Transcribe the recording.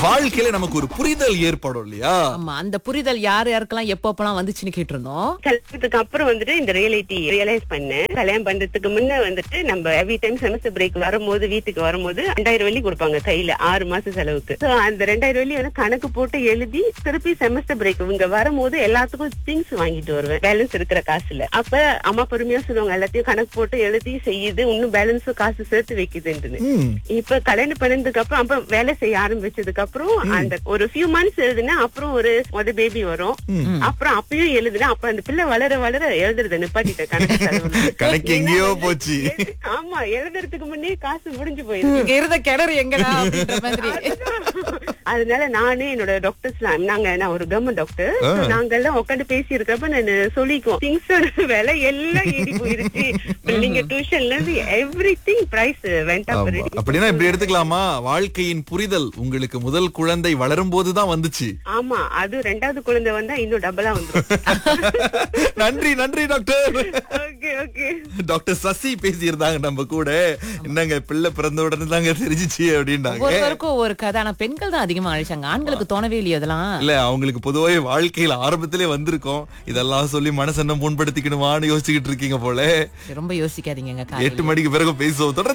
வாழ்க்கையில நமக்கு ஒரு புரிதல் ஏற்படும் இல்லையா ஆமா அந்த புரிதல் யார் யாருக்கெல்லாம் எப்பப்பெல்லாம் வந்துச்சுன்னு கேட்டிருந்தோம் கல்யாணத்துக்கு அப்புறம் வந்துட்டு இந்த ரியாலிட்டி ரியலைஸ் பண்ணேன் கல்யாணம் பண்றதுக்கு முன்ன வந்துட்டு நம்ம எவ்ரி டைம் செமஸ்டர் பிரேக் வரும்போது வீட்டுக்கு வரும்போது ரெண்டாயிரம் வெள்ளி கொடுப்பாங்க கையில ஆறு மாச செலவுக்கு So, அந்த ரெண்டாயிரம் வெள்ளி வந்து கணக்கு போட்டு எழுதி திருப்பி செமஸ்டர் பிரேக் இங்க வரும்போது எல்லாத்துக்கும் திங்ஸ் வாங்கிட்டு வருவேன் பேலன்ஸ் இருக்கிற காசுல அப்ப அம்மா பொறுமையா சொல்லுவாங்க எல்லாத்தையும் கணக்கு போட்டு எழுதி செய்யுது இன்னும் பேலன்ஸும் காசு சேர்த்து வைக்குதுன்னு ம். இப்ப கல்யாணம் பண்ணதுக்கு அப்புறம் அப்புறம் வேலை செய்ய ஆரம்பிச்சதுக்கு அப்புறம் அந்த ஒரு ஃபியூ மந்த்ஸ் எழுதுனா அப்புறம் ஒரு முத பேபி வரும் அப்புறம் அப்பயும் எழுதுனா அப்புறம் அந்த பிள்ளை வளர வளர எழுதுறத நிப்பாட்டிட்டேன் கணக்கு செலவுல. கணக்கு எங்கேயோ போச்சு எழு- ஆமா எழுதுறதுக்கு முன்னே காசு முடிஞ்சு போயிருக்கு இங்க இருந்த கிணறு எங்கடா அப்படின்ற மாதிரி அதனால நானே என்னோட டாக்டர்ஸ்லாம் நாங்க நான் ஒரு கவர்மெண்ட் டாக்டர் நாங்க எல்லாம் உட்காந்து பேசி இருக்கப்ப நான் சொல்லிக்குவோம் திங்ஸோட விலை எல்லாம் ஏறி போயிருச்சு நீங்க டியூஷன்ல இருந்து everything price went up ஆமா. அப்படின்னா இப்படி எடுத்துக்கலாமா வாழ்க்கையின் புரிதல் உங்களுக்கு முதல் குழந்தை வளரும் போதுதான் வந்துச்சு ஆமா அது ரெண்டாவது குழந்தை வந்தா இன்னும் டபுளா வந்துரும் நன்றி நன்றி doctor okay okay doctor Sasi பேசியிருந்தாங்க நம்ம கூட என்னங்க பிள்ளை பிறந்த உடனே தாங்க தெரிஞ்சிச்சு அப்படின்னாங்க ஒருவருக்கும் ஒரு கதை ஆனா பெண்கள் தான் அதிகமா அழிச்சாங்க ஆண்களுக்கு தோணவே இல்லையா அதெல்லாம் இல்ல அவங்களுக்கு பொதுவாவே வாழ்க்கையில ஆரம்பத்திலே வந்திருக்கும் இதெல்லாம் சொல்லி மனசென்ன புண்படுத்திக்கணுமான்னு யோசிச்சுக்கிட்டு இருக்கீங்க போல ரொம்ப யோசிக்காதீங்க எட்டு மணிக்கு பிறகு பேசுவோம் தொடர்ந்து